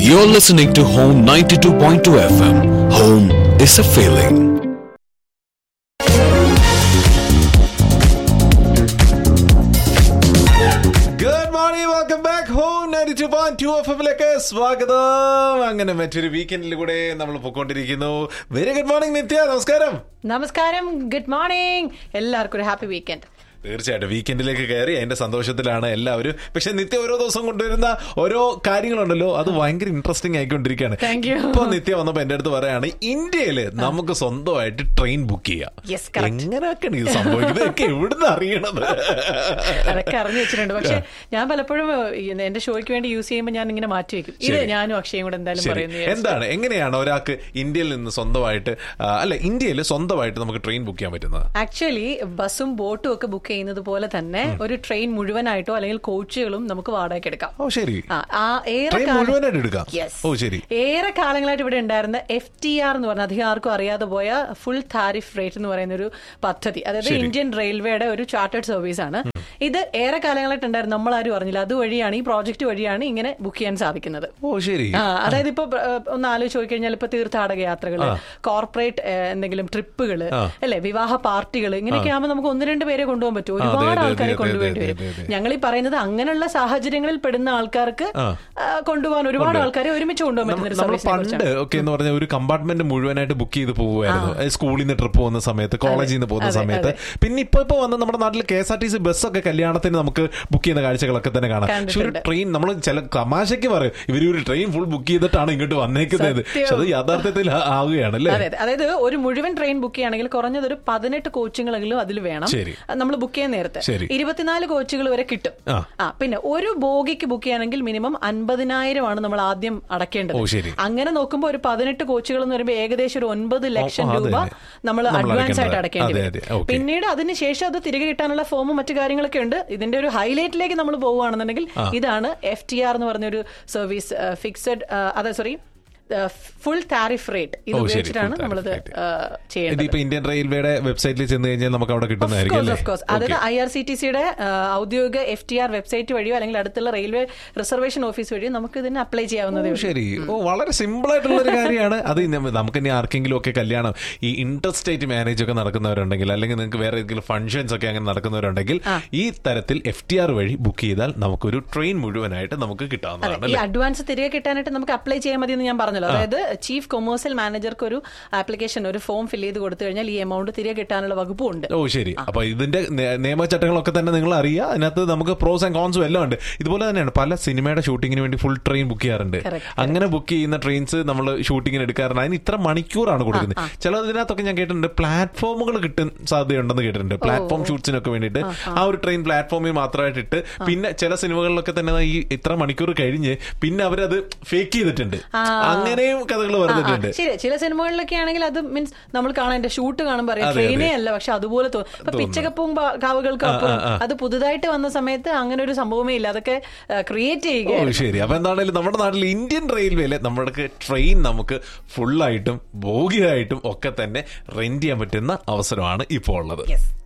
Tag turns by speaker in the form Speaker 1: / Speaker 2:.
Speaker 1: You're listening to Home 92.2 FM. Home is a feeling.
Speaker 2: Good morning welcome back home ninety two point two F എമ്മിലേക്ക് സ്വാഗതം അങ്ങനെ മറ്റൊരു വീക്കെൻഡിൽ കൂടെ നമ്മൾ പൊക്കോണ്ടിരിക്കുന്നു വെരി ഗുഡ് മോർണിംഗ് നിത്യ നമസ്കാരം
Speaker 3: നമസ്കാരം ഗുഡ് മോർണിംഗ് എല്ലാവർക്കും ഒരു ഹാപ്പി വീക്കെൻഡ്
Speaker 2: തീർച്ചയായിട്ടും വീക്കെൻഡിലേക്ക് കയറി അതിന്റെ സന്തോഷത്തിലാണ് എല്ലാവരും പക്ഷെ നിത്യ ഓരോ ദിവസം കൊണ്ടുവരുന്ന ഓരോ കാര്യങ്ങളുണ്ടല്ലോ അത് ഭയങ്കര ഇൻട്രസ്റ്റിംഗ് ആയിക്കൊണ്ടിരിക്കുകയാണ്
Speaker 3: Thank you.
Speaker 2: ഇപ്പൊ നിത്യ വന്നപ്പോ എന്റെ അടുത്ത് പറയാണ് ഇന്ത്യയില് നമുക്ക് സ്വന്തമായിട്ട് ട്രെയിൻ ബുക്ക് ചെയ്യാം
Speaker 3: Yes, correct.
Speaker 2: എങ്ങനെയൊക്കെയാണ് ഇത് സംഭവിക്കുന്നത് ഇതൊക്കെ എവിടുന്ന് അറിയണത്
Speaker 3: അതൊക്കെ അറിഞ്ഞു വെച്ചിട്ടുണ്ട് പക്ഷെ ഞാൻ പലപ്പോഴും ഈ എന്റെ ഷോയ്ക്ക് വേണ്ടി യൂസ് ചെയ്യുമ്പോൾ ഞാൻ ഇങ്ങനെ മാറ്റി വെക്കും ഇത്
Speaker 2: ശരി.
Speaker 3: ഞാനും അക്ഷയും കൂടെ എന്തായാലും
Speaker 2: ശരി.
Speaker 3: പറയുന്നു
Speaker 2: എന്താണ് എങ്ങനെയാണ് ഒരാൾക്ക് ഇന്ത്യയിൽ നിന്ന് സ്വന്തമായിട്ട് ആ, അല്ല ഇന്ത്യയിൽ സ്വന്തമായിട്ട് നമുക്ക് ട്രെയിൻ ബുക്ക് ചെയ്യാൻ പറ്റുന്നത്
Speaker 3: ആക്ച്വലി ബസ്സും ബോട്ടും ഒക്കെ ബുക്ക് ചെയ്യുന്നത് പോലെ തന്നെ ഒരു ട്രെയിൻ മുഴുവനായിട്ടോ അല്ലെങ്കിൽ കോച്ചുകളും നമുക്ക് വാടകയ്ക്ക് എടുക്കാം
Speaker 2: ഓ ശരി
Speaker 3: ആ, ആ ഏറെ
Speaker 2: ട്രെയിൻ
Speaker 3: കാലം-
Speaker 2: മുഴുവനായിട്ട് എടുക്കാം
Speaker 3: Yes.
Speaker 2: ഓ ശരി
Speaker 3: ഏറെ കാലങ്ങളായിട്ട് ഇവിടെ ഉണ്ടായിരുന്ന എഫ് ടി ആർ എന്ന് പറഞ്ഞ അധികം ആർക്കും അറിയാതെ പോയ ഫുൾ താരിഫ് റേറ്റ് എന്ന് പറയുന്ന ഒരു പദ്ധതി അതായത്
Speaker 2: ശരി.
Speaker 3: ഇന്ത്യൻ റെയിൽവേയുടെ ഒരു ചാർട്ടേഡ് സർവീസ് ആണ് ഇത് ഏറെ കാലങ്ങളായിട്ട് ഉണ്ടായിരുന്നു നമ്മൾ ആരും അറിഞ്ഞില്ല അതുവഴിയാണ് ഈ പ്രോജക്റ്റ് വഴിയാണ് ഇങ്ങനെ ബുക്ക് ചെയ്യാൻ സാധിക്കുന്നത്
Speaker 2: ഓ ശരി
Speaker 3: ആ, അതായത് ഇപ്പൊ ഏ, ഒന്ന് ആലോചിച്ച് നോക്കിക്കഴിഞ്ഞാൽ ഇപ്പൊ തീർത്ഥാടക യാത്രകള് കോർപ്പറേറ്റ് ഏ, എന്തെങ്കിലും ട്രിപ്പുകള്
Speaker 2: ആ.
Speaker 3: അല്ലെ വിവാഹ പാർട്ടികൾ ഇങ്ങനെയൊക്കെ ആകുമ്പോൾ നമുക്ക് ഒന്ന് രണ്ട് പേരെ കൊണ്ടുപോകാൻ പറ്റും
Speaker 2: അതെ,
Speaker 3: ഒരുപാട്
Speaker 2: അതെ,
Speaker 3: ആൾക്കാരെ
Speaker 2: അതെ,
Speaker 3: കൊണ്ടുപോകേണ്ടി
Speaker 2: അതെ,
Speaker 3: വരും
Speaker 2: അതെ, അതെ.
Speaker 3: ഞങ്ങൾ ഈ പറയുന്നത് അങ്ങനെയുള്ള സാഹചര്യങ്ങളിൽ പെടുന്ന ആൾക്കാർക്ക്
Speaker 2: ആ.
Speaker 3: ആ, കൊണ്ടുപോകാൻ ഒരുപാട് ആൾക്കാരെ ഒരുമിച്ച് കൊണ്ടുപോകാൻ പറ്റുന്ന ഒരു
Speaker 2: നമ്മൾ
Speaker 3: സർവീസിനെ
Speaker 2: പണ്ട്
Speaker 3: കുറിച്ചാണ്.
Speaker 2: ഒക്കെ എന്ന് പറഞ്ഞ ഒരു കമ്പാർട്ട്മെന്റ് മുഴുവനായിട്ട് ബുക്ക് ചെയ്ത് പോകുമായിരുന്നു അത് സ്കൂളിൽ നിന്ന് ട്രിപ്പ് പോകുന്ന സമയത്ത് കോളേജിൽ നിന്ന് പോകുന്ന
Speaker 3: അതെ,
Speaker 2: സമയത്ത് പിന്നെ ഇപ്പൊ ഇപ്പൊ വന്ന് നമ്മുടെ നാട്ടിൽ K S R T C ബസ്സൊക്കെ കല്യാണത്തിന് നമുക്ക് ബുക്ക് ചെയ്യുന്ന കാഴ്ചകളൊക്കെ തന്നെ കാണാം പക്ഷെ ഒരു
Speaker 3: കണ്ടിട്ടുണ്ട്.
Speaker 2: ട്രെയിൻ നമ്മൾ ചില തമാശയ്ക്ക് പറയും ഇവർ ഒരു ട്രെയിൻ ഫുൾ ബുക്ക് ചെയ്തിട്ടാണ് ഇങ്ങോട്ട് വന്നേക്കുന്നത്
Speaker 3: സത്യം.
Speaker 2: പക്ഷെ അത് യഥാർത്ഥത്തിൽ ആ- ആവുകയാണ് അല്ലേ
Speaker 3: അതെ അതെ അതായത് ഒരു മുഴുവൻ ട്രെയിൻ ബുക്ക് ചെയ്യുകയാണെങ്കിൽ കുറഞ്ഞത് ഒരു പതിനെട്ട് കോച്ചുകളെങ്കിലും അതിൽ വേണം
Speaker 2: ശരി.
Speaker 3: നമ്മൾ ബുക്ക് ചെയ്യാൻ നേരത്തെ
Speaker 2: ശരി.
Speaker 3: ഇരുപത്തിനാല് കോച്ചുകൾ വരെ കിട്ടും
Speaker 2: ആ.
Speaker 3: ആ പിന്നെ ഒരു ബോഗിക്ക് ബുക്ക് ചെയ്യണമെങ്കിൽ മിനിമം അൻപതിനായിരം ആണ് നമ്മൾ ആദ്യം അടക്കേണ്ടത്
Speaker 2: ഓ, ശരി.
Speaker 3: അങ്ങനെ നോക്കുമ്പോൾ ഒരു പതിനെട്ട് കോച്ചുകൾ എന്ന് പറയുമ്പോൾ ഏകദേശം ഒരു ഒൻപത് ലക്ഷം
Speaker 2: ഓ,
Speaker 3: രൂപ
Speaker 2: അതെ.
Speaker 3: നമ്മൾ
Speaker 2: നമ്മൾ
Speaker 3: അഡ്വാൻസ് ആയിട്ട്
Speaker 2: അടയ്ക്കേണ്ടത്.
Speaker 3: അടക്കേണ്ടി
Speaker 2: അതെ,
Speaker 3: വരും
Speaker 2: അതെ, ഓക്കേ.
Speaker 3: പിന്നീട് അതിനുശേഷം അത് തിരികെ കിട്ടാനുള്ള ഫോമും മറ്റു കാര്യങ്ങളൊക്കെ ഉണ്ട് ഇതിന്റെ ഒരു ഹൈലൈറ്റിലേക്ക് നമ്മൾ പോവുകയാണെന്നുണ്ടെങ്കിൽ ഇതാണ് എഫ് ടി ആർ എന്ന് പറഞ്ഞൊരു സർവീസ് ഫിക്സഡ് അതെ സോറി ഫുൾ താരിഫ് റേറ്റ് ഇത്
Speaker 2: ഓ, ശരി,
Speaker 3: ഉപയോഗിച്ചിട്ടാണ്
Speaker 2: full
Speaker 3: നമ്മളിത്
Speaker 2: tariff rate.
Speaker 3: ആ, ചെയ്യേണ്ടത്
Speaker 2: ഇതിപ്പോ ഇന്ത്യൻ റെയിൽവേയുടെ വെബ്സൈറ്റിൽ ചെന്ന് കഴിഞ്ഞാൽ നമുക്ക് അവിടെ കിട്ടുന്നതായിരിക്കും
Speaker 3: Of course,
Speaker 2: അല്ലേ
Speaker 3: of course. അതായത് ഐ ആർ സി ടി സിയുടെ ഔദ്യോഗിക എഫ് ടി ആർ വെബ്സൈറ്റ് വഴിയോ അല്ലെങ്കിൽ അടുത്തുള്ള റെയിൽവേ റിസർവേഷൻ ഓഫീസ് വഴിയോ നമുക്ക് ഇതിന് അപ്ലൈ ചെയ്യാവുന്നതേ
Speaker 2: ഓ,
Speaker 3: ഉള്ളൂ
Speaker 2: ശരി ഓ വളരെ സിമ്പിൾ ആയിട്ടുള്ള ഒരു കാര്യമാണ് അത് ഇനി നമുക്ക് ഇനി ആർക്കെങ്കിലും ഒക്കെ കല്യാണം ഈ ഇന്റർ സ്റ്റേറ്റ് മാരേജ് ഒക്കെ നടക്കുന്നവരുണ്ടെങ്കിൽ അല്ലെങ്കിൽ നിങ്ങൾക്ക് വേറെ ഏതെങ്കിലും ഫംഗ്ഷൻസ് ഒക്കെ അങ്ങനെ നടക്കുന്നവരുണ്ടെങ്കിൽ ഈ തരത്തിൽ എഫ് ടി ആർ വഴി ബുക്ക് ചെയ്താൽ നമുക്കൊരു ട്രെയിൻ മുഴുവനായിട്ട് നമുക്ക്
Speaker 3: അതെ
Speaker 2: കിട്ടാവുന്നതാണ്
Speaker 3: ഈ
Speaker 2: അല്ലേ
Speaker 3: അഡ്വാൻസ് തിരികെ കിട്ടാനായിട്ട് നമുക്ക് അപ്ലൈ ചെയ്യാൻ മതി എന്ന് ഞാൻ പറഞ്ഞല്ലോ അതായത് ചീഫ് കൊമേഴ്സ്യൽ മാനേജർക്ക് ഒരു ആപ്ലിക്കേഷൻ ഒരു ഫോം ഫിൽ ചെയ്ത് കൊടുത്തു കഴിഞ്ഞാൽ ഈ എമൗണ്ട് തിരികെ കിട്ടാനുള്ള വകുപ്പും ഉണ്ട്
Speaker 2: ഓ ശരി അപ്പൊ ഇതിന്റെ നേ- നിയമചട്ടങ്ങളൊക്കെ തന്നെ നിങ്ങൾ അറിയുക അതിനകത്ത് നമുക്ക് പ്രോസ് ആൻഡ് കോൺസും എല്ലാം ഉണ്ട് ഇതുപോലെ തന്നെയാണ് പല സിനിമയുടെ ഷൂട്ടിങ്ങിന് വേണ്ടി ഫുൾ ട്രെയിൻ ബുക്ക് ചെയ്യാറുണ്ട്
Speaker 3: Correct,
Speaker 2: അങ്ങനെ ബുക്ക് ചെയ്യുന്ന ട്രെയിൻസ് നമ്മൾ ഷൂട്ടിങ്ങിന് എടുക്കാറുണ്ട് അതിന് ഇത്ര മണിക്കൂറാണ് കൊടുക്കുന്നത് ചില ഇതിനകത്തൊക്കെ ഞാൻ കേട്ടിട്ടുണ്ട് പ്ലാറ്റ്ഫോമുകൾ കിട്ടാൻ സാധ്യതയുണ്ടെന്ന് കേട്ടിട്ടുണ്ട് പ്ലാറ്റ്ഫോം ഷൂട്ട്സിനൊക്കെ വേണ്ടിയിട്ട് ആ ഒരു ട്രെയിൻ പ്ലാറ്റ്ഫോമിൽ മാത്രമായിട്ട് ഇട്ട് പിന്നെ ചില സിനിമകളിലൊക്കെ തന്നെ ഈ ഇത്ര മണിക്കൂർ കഴിഞ്ഞ് പിന്നെ അവരത് ഫേക്ക് ചെയ്തിട്ടുണ്ട് അങ്ങനെയും കഥകൾ
Speaker 3: ആ, ആ,
Speaker 2: പറഞ്ഞിട്ടുണ്ട്
Speaker 3: ശരി ചില സിനിമകളിലൊക്കെ ആണെങ്കിൽ അത് മീൻസ് നമ്മൾ കാണാൻ ഷൂട്ട് കാണുമ്പോൾ അറിയാം
Speaker 2: അതെ,
Speaker 3: ട്രെയിനേ
Speaker 2: അതെ.
Speaker 3: അല്ല പക്ഷെ അതുപോലെ തോന്നും ഇപ്പൊ പിച്ചകപ്പവും പാ- കാവുകൾക്കും അപ്പുറം അത് പുതുതായിട്ട് വന്ന സമയത്ത് അങ്ങനെ ഒരു സംഭവമേ ഇല്ല അതൊക്കെ ക്രിയേറ്റ്
Speaker 2: ഓ
Speaker 3: ചെയ്യുക
Speaker 2: ശരി അപ്പൊ എന്താണെങ്കിലും നമ്മുടെ നാട്ടിൽ ഇന്ത്യൻ റെയിൽവേയില് നമ്മുടെ ട്രെയിൻ നമുക്ക് ഫുള്ളായിട്ടും ബോഗിയായിട്ടും ഒക്കെ തന്നെ റെന്റ് ചെയ്യാൻ പറ്റുന്ന അവസരമാണ് ഇപ്പോൾ ഉള്ളത്
Speaker 3: Yes.